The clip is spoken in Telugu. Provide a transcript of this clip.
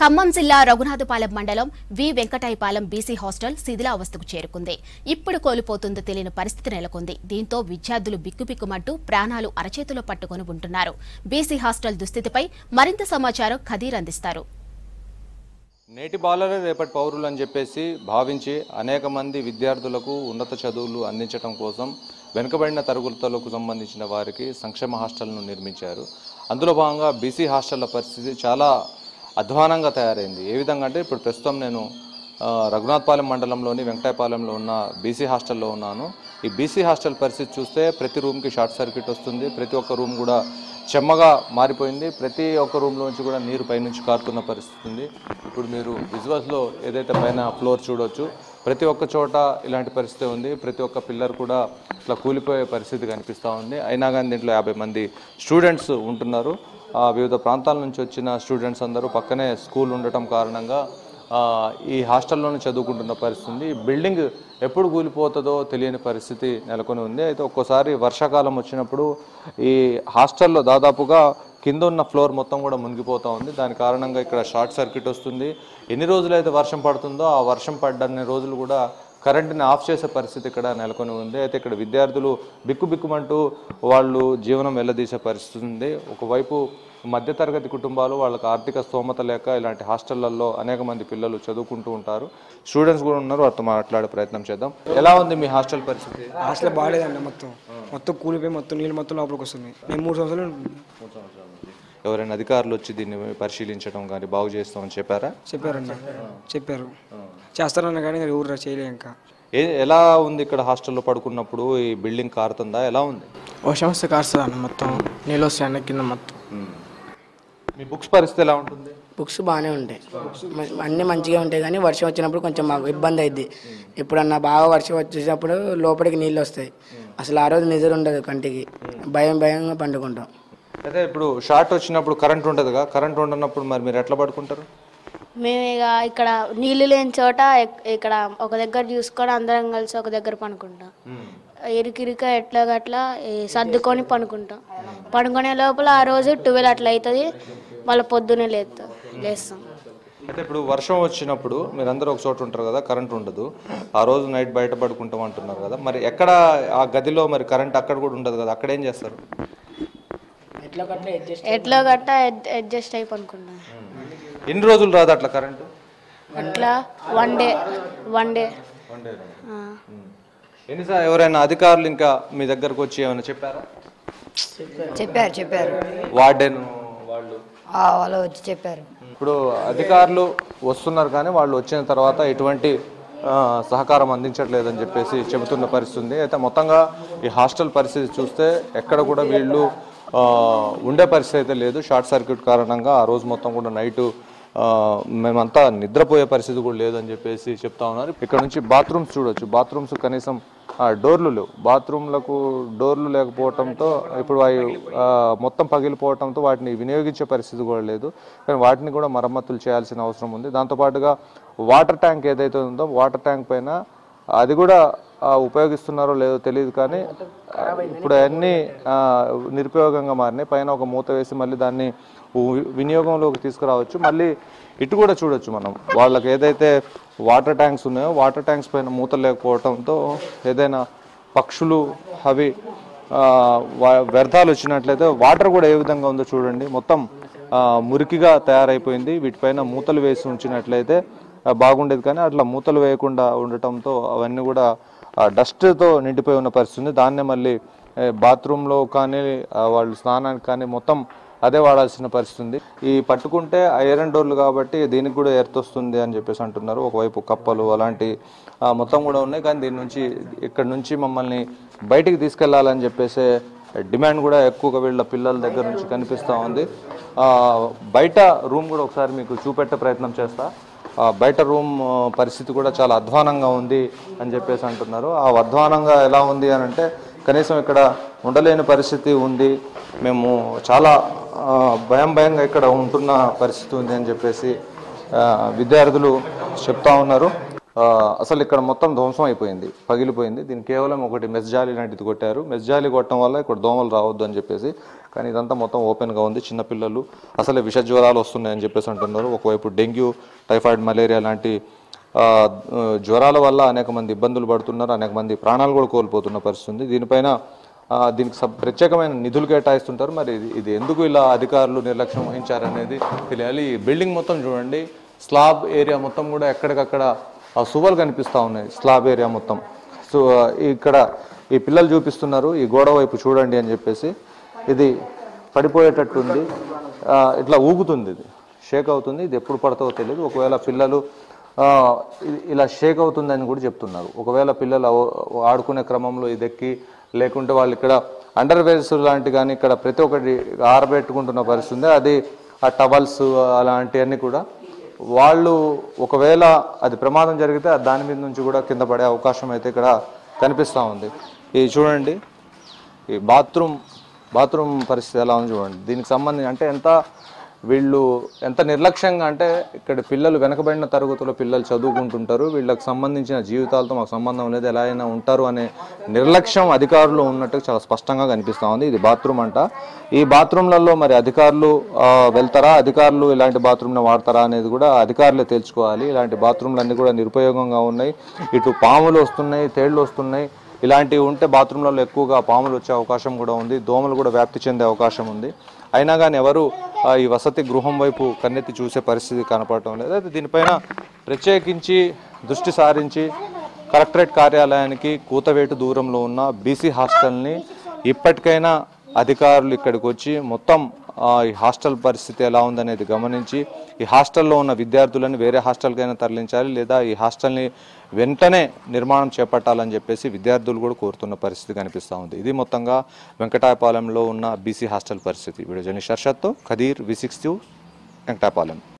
ఖమ్మం జిల్లా రఘునాథపాలెం మండలం వి వెంకటాయపాలెం బీసీ హాస్టల్ శిథిలావస్థకు చేరుకుంది ఇప్పుడు కోల్పోతుందో తెలియని పరిస్థితి నెలకొంది దీంతో విద్యార్థులు బిక్కుబిక్కుమంటూ ప్రాణాలు అరచేతిలో పట్టుకొని ఉంటున్నారు బీసీ హాస్టల్ దుస్థితిపై మరింత సమాచారం ఖదీర్ అందిస్తారు నేటి బాలలే రేపటి పౌరులు అని చెప్పేసి భావించి అనేక మంది విద్యార్థులకు ఉన్నత చదువులు అందించడం కోసం వెనుకబడిన తరగతులకు సంబంధించిన వారికి సంక్షేమ హాస్టల్ను నిర్మించారు అందులో భాగంగా బీసీ హాస్టళ్ల పరిస్థితి చాలా అధ్వానంగా తయారైంది ఏ విధంగా అంటే ఇప్పుడు ప్రస్తుతం నేను ఆ, రఘునాథపాలెం మండలంలోని వెంకటాయపాలెంలో ఉన్న బీసీ హాస్టల్లో ఉన్నాను ఈ బీసీ హాస్టల్ పరిస్థితి చూస్తే ప్రతి రూమ్కి షార్ట్ సర్క్యూట్ వస్తుంది ప్రతి ఒక్క రూమ్ కూడా చెమ్మగా మారిపోయింది ప్రతి ఒక్క రూమ్లో నుంచి కూడా నీరు పైనుంచి కారుతున్న పరిస్థితి ఉంది ఇప్పుడు మీరు విజువల్స్లో ఏదైతే పైన ఫ్లోర్ చూడొచ్చు ప్రతి ఒక్క చోట ఇలాంటి పరిస్థితి ఉంది ప్రతి ఒక్క పిల్లర్ కూడా ఇట్లా కూలిపోయే పరిస్థితి కనిపిస్తూ ఉంది అయినా కానీ దీంట్లో యాభై మంది స్టూడెంట్స్ ఉంటున్నారు ఆ, వివిధ ప్రాంతాల నుంచి వచ్చిన స్టూడెంట్స్ అందరూ పక్కనే స్కూల్ ఉండటం కారణంగా ఆ, ఈ హాస్టల్లోనే చదువుకుంటున్న పరిస్థితి ఉంది ఈ బిల్డింగ్ ఎప్పుడు కూలిపోతుందో తెలియని పరిస్థితి నెలకొని ఉంది అయితే ఒక్కోసారి వర్షాకాలం వచ్చినప్పుడు ఈ హాస్టల్లో దాదాపుగా కింద ఉన్న ఫ్లోర్ మొత్తం కూడా మునిగిపోతూ ఉంది దాని కారణంగా ఇక్కడ షార్ట్ సర్క్యూట్ వస్తుంది ఎన్ని రోజులైతే వర్షం పడుతుందో ఆ వర్షం పడ్డన్ని రోజులు కూడా కరెంట్ని ఆఫ్ చేసే పరిస్థితి ఇక్కడ నెలకొని ఉంది అయితే ఇక్కడ విద్యార్థులు బిక్కు బిక్కుమంటూ వాళ్ళు జీవనం వెళ్ళదీసే పరిస్థితి ఉంది ఒకవైపు మధ్యతరగతి కుటుంబాలు వాళ్ళకి ఆర్థిక స్తోమత లేక ఇలాంటి హాస్టళ్లలో అనేక మంది పిల్లలు చదువుకుంటూ ఉంటారు స్టూడెంట్స్ కూడా ఉన్నారు వారితో మాట్లాడే ప్రయత్నం చేద్దాం ఎలా ఉంది మీ హాస్టల్ పరిస్థితి హాస్టల్ బాగాలేదండి మొత్తం మొత్తం కూలిపోయి మొత్తం నీళ్ళు మొత్తం లోపలికి వస్తుంది మేము మూడు సంవత్సరాలు ఉంటుంది. ఎవరైనా అధికారులు వచ్చి దీన్ని పరిశీలించడం కానీ బాగు చేస్తామని చెప్పారా చెప్పారన్న చెప్పారు చేస్తారన్న కానీ ఇంకా ఎవరు చేయలే ఇంకా ఏ ఎలా ఉంది ఇక్కడ హాస్టల్లో పడుకున్నప్పుడు ఈ బిల్డింగ్ కారుతుందా ఎలా ఉంది వర్షం వస్తే కాస్తుంది అన్న మొత్తం నీళ్ళు వస్తాయి అన్న కింద మొత్తం మీ బుక్స్ పరిస్థితి ఎలా ఉంటుంది బుక్స్ బాగానే ఉంటాయి మ- అన్నీ మంచిగా ఉంటాయి కానీ వర్షం వచ్చినప్పుడు కొంచెం మాకు ఇబ్బంది అయింది ఎప్పుడన్నా బాగా వర్షం వచ్చేటప్పుడు లోపలికి నీళ్ళు వస్తాయి అసలు ఆ రోజు నిద్ర ఉండదు కంటికి భయం భయంగా పండుకుంటాం అయితే ఇప్పుడు షార్ట్ వచ్చినప్పుడు కరెంట్ ఉంటుందిగా కరెంట్ ఉండనప్పుడు మరి మీరు ఎట్లా పడుకుంటారు మేము ఇక ఇక్కడ నీళ్ళు లేని చోట ఇక్- ఇక్కడ ఒక దగ్గర చూసుకొని అందరం కలిసి ఒక దగ్గర పనుకుంటాం ఇరికిరిక ఎట్లా గట్లా ఈ సర్దుకొని పనుకుంటాం పనుకునే లోపల ఆ రోజు ట్వెల్వ్ అట్లా అవుతుంది మళ్ళీ పొద్దునే లేస్తాం లేస్తాం అయితే ఇప్పుడు వర్షం వచ్చినప్పుడు మీరందరూ ఒక చోట ఉంటారు కదా కరెంట్ ఉండదు ఆ రోజు నైట్ బయట పడుకుంటాం అంటున్నారు కదా మరి ఎక్కడ ఆ గదిలో మరి కరెంట్ అక్కడ కూడా ఉండదు కదా అక్కడ ఏం చేస్తారు ఎట్లా కట్లా అడ్జస్ట్ ఎట్లా గట్టా అడ్జస్ట్ అయి పనుకుంటాం ఎన్ని రోజులు రాదు అట్లా కరెంటు అట్లా వన్ డే వన్ డే ఎన్నిసార్లు ఎవరైనా అధికారులు ఇంకా మీ దగ్గరకు వచ్చి ఏమైనా చెప్పారా చెప్పారు చెప్పారు వార్డెన్ వాళ్ళు ఆ, వాళ్ళు వచ్చి చెప్పారు ఇప్పుడు అధికారులు వస్తున్నారు కానీ వాళ్ళు వచ్చిన తర్వాత ఎటువంటి ఆ, సహకారం అందించట్లేదని చెప్పేసి చెబుతున్న పరిస్థితి ఉంది అయితే మొత్తంగా ఈ హాస్టల్ పరిస్థితి చూస్తే ఎక్కడ కూడా వీళ్ళు ఆ, ఉండే పరిస్థితి అయితే లేదు షార్ట్ సర్క్యూట్ కారణంగా ఆ రోజు మొత్తం కూడా నైటు ఆ, మేమంతా నిద్రపోయే పరిస్థితి కూడా లేదని చెప్పేసి చెప్తా ఉన్నారు ఇక్కడ నుంచి బాత్రూమ్స్ చూడొచ్చు బాత్రూమ్స్ కనీసం ఆ, డోర్లు లేవు బాత్రూమ్లకు డోర్లు లేకపోవడంతో ఇప్పుడు అవి ఆ, మొత్తం పగిలిపోవడంతో వాటిని వినియోగించే పరిస్థితి కూడా లేదు కానీ వాటిని కూడా మరమ్మతులు చేయాల్సిన అవసరం ఉంది దాంతోపాటుగా వాటర్ ట్యాంక్ ఏదైతే ఉందో వాటర్ ట్యాంక్ పైన అది కూడా ఆ, ఉపయోగిస్తున్నారో లేదో తెలియదు కానీ ఆ, ఇప్పుడు అన్నీ ఆ, నిరుపయోగంగా మారినాయి పైన ఒక మూత వేసి మళ్ళీ దాన్ని వి- వినియోగంలోకి తీసుకురావచ్చు మళ్ళీ ఇటు కూడా చూడొచ్చు మనం వాళ్ళకి ఏదైతే వాటర్ ట్యాంక్స్ ఉన్నాయో వాటర్ ట్యాంక్స్ పైన మూతలు లేకపోవడంతో ఏదైనా పక్షులు అవి ఆ, వా- వ్యర్థాలు వచ్చినట్లయితే వాటర్ కూడా ఏ విధంగా ఉందో చూడండి మొత్తం ఆ, మురికిగా తయారైపోయింది వీటిపైన మూతలు వేసి ఉంచినట్లయితే ఆ, బాగుండేది కానీ అట్లా మూతలు వేయకుండా ఉండటంతో అవన్నీ కూడా డస్ట్తో నిండిపోయి ఉన్న పరిస్థితి ఉంది దాన్నే మళ్ళీ ఏ, బాత్రూంలో కానీ ఆ, వాళ్ళు స్నానానికి కానీ మొత్తం అదే వాడాల్సిన పరిస్థితి ఉంది ఈ పట్టుకుంటే ఐరన్ డోర్లు కాబట్టి దీనికి కూడా ఎర్త్ వస్తుంది అని చెప్పేసి అంటున్నారు ఒకవైపు కప్పలు అలాంటి ఆ, మొత్తం కూడా ఉన్నాయి కానీ దీని నుంచి ఇక్కడ నుంచి మమ్మల్ని బయటికి తీసుకెళ్లాలని చెప్పేసి డిమాండ్ కూడా ఎక్కువగా వీళ్ళ పిల్లల దగ్గర నుంచి కనిపిస్తూ ఉంది ఆ, బయట రూమ్ కూడా ఒకసారి మీకు చూపెట్టే ప్రయత్నం చేస్తా ఆ, బయట రూమ్ ఆ, పరిస్థితి కూడా చాలా అధ్వానంగా ఉంది అని చెప్పేసి అంటున్నారు ఆ అధ్వానంగా ఎలా ఉంది అని అంటే కనీసం ఇక్కడ ఉండలేని పరిస్థితి ఉంది మేము చాలా ఆ, భయం భయంగా ఇక్కడ ఉంటున్న పరిస్థితి ఉంది అని చెప్పేసి ఆ, విద్యార్థులు చెప్తా ఉన్నారు ఆ, అసలు ఇక్కడ మొత్తం ధ్వంసం అయిపోయింది పగిలిపోయింది దీనికి కేవలం ఒకటి మెస్జాలి లాంటిది కొట్టారు మెస్జాలి కొట్టడం వల్ల ఇక్కడ దోమలు రావద్దు అని చెప్పేసి కానీ ఇదంతా మొత్తం ఓపెన్గా ఉంది చిన్నపిల్లలు అసలే విష జ్వరాలు వస్తున్నాయని చెప్పేసి అంటున్నారు ఒకవైపు డెంగ్యూ టైఫాయిడ్ మలేరియా లాంటి ఆ, ఆ, జ్వరాల వల్ల అనేక మంది ఇబ్బందులు పడుతున్నారు అనేక మంది ప్రాణాలు కూడా కోల్పోతున్న పరిస్థితి ఉంది దీనిపైన ఆ, దీనికి సబ్ ప్రత్యేకమైన నిధులు కేటాయిస్తుంటారు మరి ఇది ఇది ఎందుకు ఇలా అధికారులు నిర్లక్ష్యం వహించారనేది తెలియాలి ఈ బిల్డింగ్ మొత్తం చూడండి స్లాబ్ ఏరియా మొత్తం కూడా ఎక్కడికక్కడ ఆ సువలు కనిపిస్తూ ఉన్నాయి స్లాబ్ ఏరియా మొత్తం సో ఆ, ఇక్కడ ఈ పిల్లలు చూపిస్తున్నారు ఈ గోడ వైపు చూడండి అని చెప్పేసి ఇది పడిపోయేటట్టుంది ఆ, ఇట్లా ఊగుతుంది ఇది షేక్ అవుతుంది ఇది ఎప్పుడు పడతావో తెలియదు ఒకవేళ పిల్లలు ఆ, ఇది ఇలా షేక్ అవుతుందని కూడా చెప్తున్నారు ఒకవేళ పిల్లలు ఆ- ఆడుకునే క్రమంలో ఇది ఎక్కి లేకుంటే వాళ్ళు ఇక్కడ అండర్ వేర్స్ లాంటి కానీ ఇక్కడ ప్రతి ఒక్కటి ఆరబెట్టుకుంటున్న పరిస్థితి ఉంది అది ఆ టవల్స్ అలాంటివన్నీ కూడా వాళ్ళు ఒకవేళ అది ప్రమాదం జరిగితే ఆ దాని మీద నుంచి కూడా కింద పడే అవకాశం అయితే ఇక్కడ కనిపిస్తూ ఉంది ఇది చూడండి ఈ బాత్రూమ్ బాత్రూమ్ పరిస్థితి ఎలా ఉంది చూడండి దీనికి సంబంధించి అంటే ఎంత వీళ్ళు ఎంత నిర్లక్ష్యంగా అంటే ఇక్కడ పిల్లలు వెనకబడిన తరగతుల పిల్లలు చదువుకుంటుంటారు వీళ్ళకి సంబంధించిన జీవితాలతో మాకు సంబంధం లేదు ఎలా అయినా ఉంటారు అనే నిర్లక్ష్యం అధికారులు ఉన్నట్టు చాలా స్పష్టంగా కనిపిస్తూ ఉంది ఇది బాత్రూమ్ అంట ఈ బాత్రూమ్లలో మరి అధికారులు ఆ, వెళ్తారా అధికారులు ఇలాంటి బాత్రూమ్ని వాడతారా అనేది కూడా అధికారులే తేల్చుకోవాలి ఇలాంటి బాత్రూమ్లన్నీ కూడా నిరుపయోగంగా ఉన్నాయి ఇటు పాములు వస్తున్నాయి తేళ్లు వస్తున్నాయి ఇలాంటివి ఉంటే బాత్రూంలలో ఎక్కువగా పాములు వచ్చే అవకాశం కూడా ఉంది దోమలు కూడా వ్యాప్తి చెందే అవకాశం ఉంది అయినా కానీ ఎవరు ఆ, ఈ వసతి గృహం వైపు కన్నెత్తి చూసే పరిస్థితి కనపడటం లేదు అయితే దీనిపైన ప్రత్యేకించి దృష్టి సారించి కలెక్టరేట్ కార్యాలయానికి కూతవేటు దూరంలో ఉన్న బీసీ హాస్టల్ని ఇప్పటికైనా అధికారులు ఇక్కడికి వచ్చి మొత్తం ఆ, ఈ హాస్టల్ పరిస్థితి ఎలా ఉందనేది గమనించి ఈ హాస్టల్లో ఉన్న విద్యార్థులను వేరే హాస్టల్కైనా తరలించాలి లేదా ఈ హాస్టల్ని వెంటనే నిర్మాణం చేపట్టాలని చెప్పేసి విద్యార్థులు కూడా కోరుతున్న పరిస్థితి కనిపిస్తూ ఉంది ఇది మొత్తంగా వెంకటాయపాలెంలో ఉన్న బీసీ హాస్టల్ పరిస్థితి వీడియో జర్నీ షర్షత్తో ఖదీర్ వి సిక్స్ వెంకటాయపాలెం